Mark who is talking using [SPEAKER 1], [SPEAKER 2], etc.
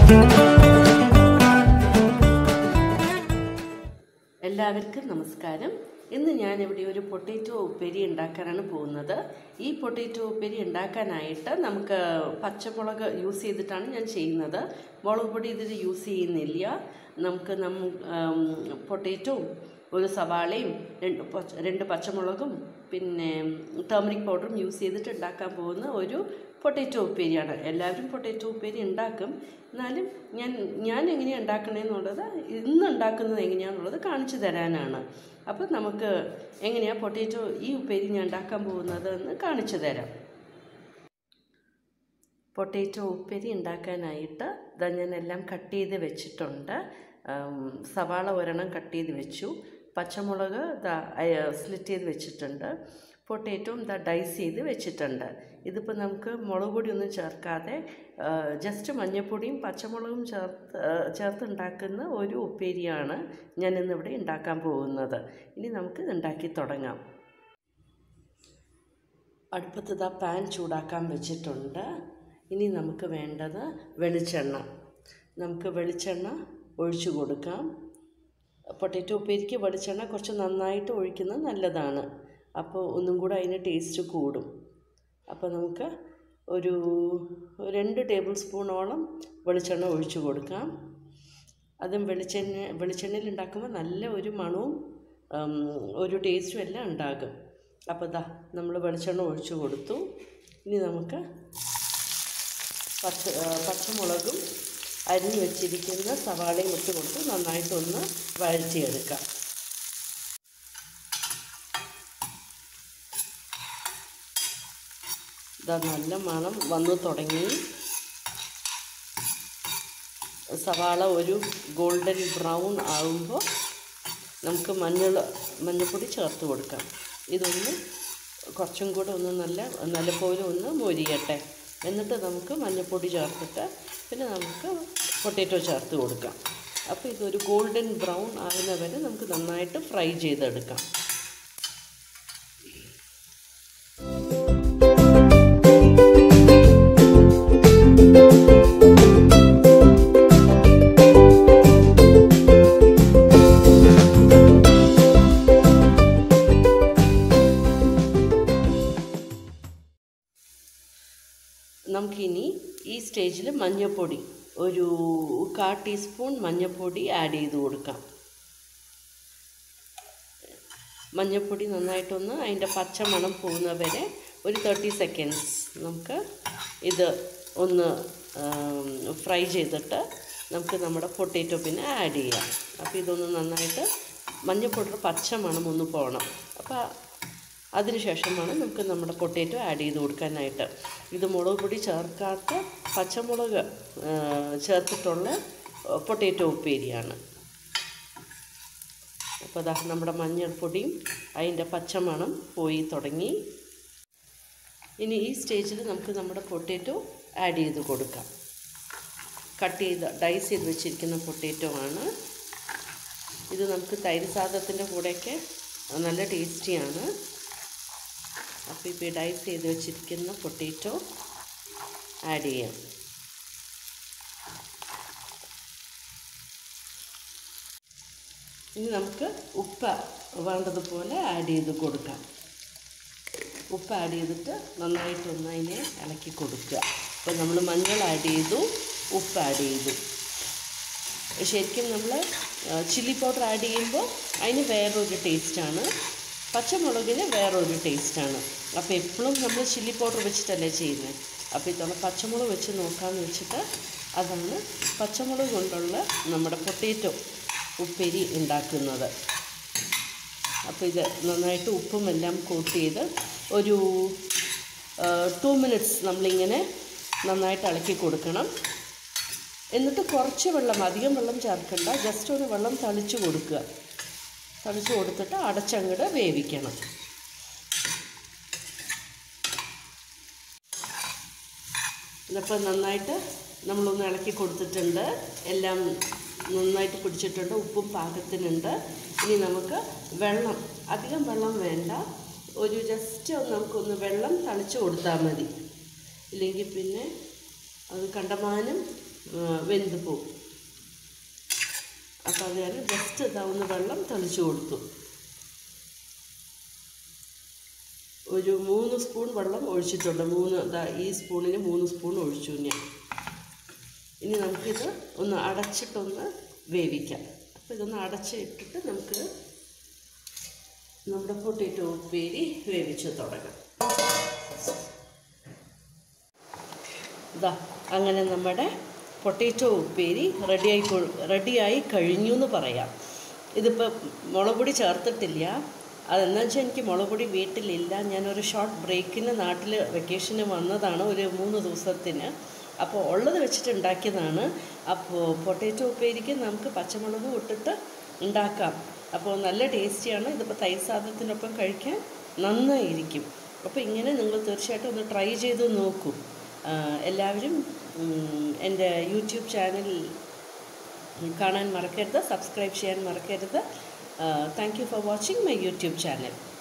[SPEAKER 1] എല്ലാവർക്കും നമസ്കാരം ഇന്ന് ഞാനിവിടെ ഒരു പൊട്ടേറ്റോ ഉപ്പേരി ഉണ്ടാക്കാനാണ് പോകുന്നത് ഈ പൊട്ടേറ്റോ ഉപ്പേരി ഉണ്ടാക്കാനായിട്ട് നമുക്ക് പച്ചമുളക് യൂസ് ചെയ്തിട്ടാണ് ഞാൻ ചെയ്യുന്നത് മുളക് പൊടി ഇതിൽ യൂസ് ചെയ്യുന്നില്ല നമുക്ക് നം പൊട്ടേറ്റോവും ഒരു സവാളയും രണ്ട് പച്ച രണ്ട് പച്ചമുളകും പിന്നെ ടേമറിക് പൗഡറും യൂസ് ചെയ്തിട്ട് ഉണ്ടാക്കാൻ പോകുന്ന ഒരു പൊട്ടേറ്റോ ഉപ്പേരിയാണ് എല്ലാവരും പൊട്ടേറ്റോ ഉപ്പേരി ഉണ്ടാക്കും എന്നാലും ഞാൻ ഞാൻ എങ്ങനെയാണ് ഉണ്ടാക്കണേന്നുള്ളത് ഇന്ന് ഉണ്ടാക്കുന്നത് എങ്ങനെയാണെന്നുള്ളത് കാണിച്ചു തരാനാണ് അപ്പോൾ നമുക്ക് എങ്ങനെയാണ് പൊട്ടേറ്റോ ഈ ഉപ്പേരി ഞാൻ ഉണ്ടാക്കാൻ പോകുന്നത് എന്ന് കാണിച്ചു തരാം പൊട്ടേറ്റോ ഉപ്പേരി ഉണ്ടാക്കാനായിട്ട് ഇതാ ഞാൻ എല്ലാം കട്ട് ചെയ്ത് വെച്ചിട്ടുണ്ട് ഉം, സവാള ഒരെണ്ണം കട്ട് ചെയ്ത് വെച്ചു പച്ചമുളക് ഇതാ സ്ലിറ്റ് ചെയ്ത് വെച്ചിട്ടുണ്ട് പൊട്ടേറ്റോയും ഇതാ ഡൈസ് ചെയ്ത് വെച്ചിട്ടുണ്ട് ഇതിപ്പോൾ നമുക്ക് മുളക് പൊടിയൊന്നും ചേർക്കാതെ ജസ്റ്റ് മഞ്ഞൾപ്പൊടിയും പച്ചമുളകും ചേർത്ത് ആ, ചേർത്ത് ഉണ്ടാക്കുന്ന ഒരു ഉപ്പേരിയാണ് ഞാൻ ഇന്നിവിടെ ഉണ്ടാക്കാൻ പോകുന്നത് ഇനി നമുക്ക് ഇത് ഉണ്ടാക്കി തുടങ്ങാം അടുപ്പത്ത് ഇതാ പാൻ ചൂടാക്കാൻ വെച്ചിട്ടുണ്ട് ഇനി നമുക്ക് വേണ്ടത് വെളിച്ചെണ്ണ നമുക്ക് വെളിച്ചെണ്ണ ഒഴിച്ചു കൊടുക്കാം പൊട്ടറ്റോ ഉപ്പേരിക്ക് വെളിച്ചെണ്ണ കുറച്ച് നന്നായിട്ട് ഒഴിക്കുന്നത് നല്ലതാണ് അപ്പോൾ ഒന്നും കൂടെ അതിന് ടേസ്റ്റ് കൂടും അപ്പോൾ നമുക്ക് ഒരു രണ്ട് ടേബിൾ സ്പൂണോളം വെളിച്ചെണ്ണ ഒഴിച്ചു കൊടുക്കാം അതും വെളിച്ചെണ്ണ വെളിച്ചെണ്ണയിൽ ഉണ്ടാക്കുമ്പോൾ നല്ല ഒരു മണവും ഉം, ഒരു ടേസ്റ്റും എല്ലാം ഉണ്ടാകും അപ്പോൾ ദാ നമ്മൾ വെളിച്ചെണ്ണ ഒഴിച്ചു കൊടുത്തു ഇനി നമുക്ക് പച്ച ആ, പച്ചമുളകും അരിഞ്ഞു വെച്ചിരിക്കുന്ന സവാളയും ഇട്ട് കൊടുത്ത് നന്നായിട്ടൊന്ന് വഴറ്റിയെടുക്കാം ഇതാ നല്ല മണം വന്നു തുടങ്ങി സവാള ഒരു ഗോൾഡൻ ബ്രൗൺ ആകുമ്പോൾ നമുക്ക് മഞ്ഞൾ മഞ്ഞൾപ്പൊടി ചേർത്ത് കൊടുക്കാം ഇതൊന്ന് കുറച്ചും കൂടെ ഒന്ന് നല്ല നല്ലപോലെ ഒന്ന് മൊരിയട്ടെ എന്നിട്ട് നമുക്ക് മഞ്ഞൾപ്പൊടി ചേർത്തിട്ട് പിന്നെ നമുക്ക് പൊട്ടേറ്റോ ചേർത്ത് കൊടുക്കാം അപ്പോൾ ഇതൊരു ഗോൾഡൻ ബ്രൗൺ ആകുന്ന വരെ നമുക്ക് നന്നായിട്ട് ഫ്രൈ ചെയ്തെടുക്കാം നമുക്കിനി ഈ സ്റ്റേജിൽ മഞ്ഞൾപ്പൊടി ഒരു കാ ടീസ്പൂൺ മഞ്ഞൾപ്പൊടി ആഡ് ചെയ്ത് കൊടുക്കാം മഞ്ഞൾപ്പൊടി നന്നായിട്ടൊന്ന് അതിൻ്റെ പച്ച മണം പോകുന്ന വരെ ഒരു തേർട്ടി സെക്കൻഡ്സ് നമുക്ക് ഇത് ഒന്ന് ഫ്രൈ ചെയ്തിട്ട് നമുക്ക് നമ്മുടെ പൊട്ടേറ്റോ പിന്നെ ആഡ് ചെയ്യാം അപ്പോൾ ഇതൊന്ന് നന്നായിട്ട് മഞ്ഞൾപ്പൊടിയുടെ പച്ച മണം ഒന്ന് പോകണം അപ്പോൾ അതിനുശേഷമാണ് നമുക്ക് നമ്മുടെ പൊട്ടേറ്റോ ആഡ് ചെയ്ത് കൊടുക്കാനായിട്ട് ഇത് മുളക് പൊടി ചേർക്കാത്ത പച്ചമുളക് ആ, ചേർത്തിട്ടുള്ള പൊട്ടേറ്റോ ഉപ്പേരിയാണ് അപ്പോൾ അതാ നമ്മുടെ മഞ്ഞൾപ്പൊടിയും അതിൻ്റെ പച്ചമണം പോയി തുടങ്ങി ഇനി ഈ സ്റ്റേജിൽ നമുക്ക് നമ്മുടെ പൊട്ടേറ്റോ ആഡ് ചെയ്ത് കൊടുക്കാം കട്ട് ചെയ്ത് ഡൈസ് ചെയ്ത് വെച്ചിരിക്കുന്ന പൊട്ടേറ്റോ ആണ് ഇത് നമുക്ക് തൈര് സാദത്തിൻ്റെ കൂടെയൊക്കെ നല്ല ടേസ്റ്റിയാണ് അപ്പോൾ ഇപ്പോൾ ഈ ഡൈസ് ചെയ്ത് വെച്ചിരിക്കുന്ന പൊട്ടേറ്റോ ആഡ് ചെയ്യാം ഇനി നമുക്ക് ഉപ്പ് വേണ്ടതുപോലെ ആഡ് ചെയ്ത് കൊടുക്കാം ഉപ്പ് ആഡ് ചെയ്തിട്ട് നന്നായിട്ടൊന്ന് അതിനെ ഇളക്കി കൊടുക്കുക അപ്പോൾ നമ്മൾ മഞ്ഞൾ ആഡ് ചെയ്തു ഉപ്പ് ആഡ് ചെയ്തു ശരിക്കും നമ്മൾ ചില്ലി പൗഡർ ആഡ് ചെയ്യുമ്പോൾ അതിന് വേറൊരു ടേസ്റ്റാണ് പച്ചമുളകിന് വേറൊരു ടേസ്റ്റാണ് അപ്പോൾ എപ്പോഴും നമ്മൾ ചില്ലി പൗഡർ വെച്ചിട്ടല്ലേ ചെയ്യുന്നത് അപ്പോൾ ഇത്തവണ പച്ചമുളക് വെച്ച് നോക്കാമെന്ന് വെച്ചിട്ട് അതാണ് പച്ചമുളക് കൊണ്ടുള്ള നമ്മുടെ പൊട്ടേറ്റോ ഉപ്പേരി ഉണ്ടാക്കുന്നത് അപ്പോൾ ഇത് നന്നായിട്ട് ഉപ്പും എല്ലാം കോട്ട് ചെയ്ത് ഒരു ടു മിനിറ്റ്സ് നമ്മളിങ്ങനെ നന്നായിട്ട് ഇളക്കി കൊടുക്കണം എന്നിട്ട് കുറച്ച് വെള്ളം അധികം വെള്ളം ചേർക്കണ്ട ജസ്റ്റ് ഒരു വെള്ളം തളിച്ച് കൊടുക്കുക തളിച്ച് കൊടുത്തിട്ട് അടച്ചങ്ങട് വേവിക്കണം ഇതിപ്പോൾ നന്നായിട്ട് നമ്മളൊന്ന് ഇളക്കി കൊടുത്തിട്ടുണ്ട് എല്ലാം നന്നായിട്ട് പിടിച്ചിട്ടുണ്ട് ഉപ്പും പാകത്തിനുണ്ട് ഇനി നമുക്ക് വെള്ളം അധികം വെള്ളം വേണ്ട ഒരു ജസ്റ്റ് നമുക്കൊന്ന് വെള്ളം തളിച്ച് കൊടുത്താൽ മതി ഇല്ലെങ്കിൽ പിന്നെ അത് കണ്ടമാനം ആ, വെന്ത് പോകും അപ്പോൾ അത് ഞാൻ ജസ്റ്റ് ഇതാവുന്ന വെള്ളം തളിച്ചു കൊടുത്തു ഒരു മൂന്ന് സ്പൂൺ വെള്ളം ഒഴിച്ചിട്ടുണ്ട് മൂന്ന് ദാ ഈ സ്പൂണിന് മൂന്ന് സ്പൂൺ ഒഴിച്ചു ഞാൻ ഇനി നമുക്കിത് ഒന്ന് അടച്ചിട്ടൊന്ന് വേവിക്കാം അപ്പോൾ ഇതൊന്ന് അടച്ച് ഇട്ടിട്ട് നമുക്ക് നമ്മുടെ പൊട്ടേറ്റോ ഉപ്പേരി വേവിച്ച് തുടങ്ങാം ഇതാ അങ്ങനെ നമ്മുടെ പൊട്ടേറ്റോ ഉപ്പേരി റെഡിയായി റെഡിയായി കഴിഞ്ഞു എന്ന് പറയാം ഇതിപ്പോൾ മുളക് പൊടി ചേർത്തിട്ടില്ല അതെന്താ വെച്ചാൽ എനിക്ക് മുളക് പൊടി വീട്ടിലില്ല ഞാനൊരു ഷോർട്ട് ബ്രേക്കിന് നാട്ടിൽ വെക്കേഷന് വന്നതാണ് ഒരു മൂന്ന് ദിവസത്തിന് അപ്പോൾ ഉള്ളത് വെച്ചിട്ട് ഉണ്ടാക്കിയതാണ് അപ്പോൾ പൊട്ടേറ്റോ ഉപ്പേരിക്ക് നമുക്ക് പച്ചമുളകും ഇട്ടിട്ട് ഉണ്ടാക്കാം അപ്പോൾ നല്ല ടേസ്റ്റിയാണ് ഇതിപ്പോൾ തൈര് സാധനത്തിനൊപ്പം കഴിക്കാൻ നന്നായിരിക്കും അപ്പോൾ ഇങ്ങനെ നിങ്ങൾ തീർച്ചയായിട്ടും ഒന്ന് ട്രൈ ചെയ്ത് നോക്കൂ ആ, എല്ലാവരും ഉം, എൻ്റെ യൂട്യൂബ് ചാനൽ കാണാൻ മറക്കരുത് സബ്സ്ക്രൈബ് ചെയ്യാൻ മറക്കരുത് thank you for watching my YouTube channel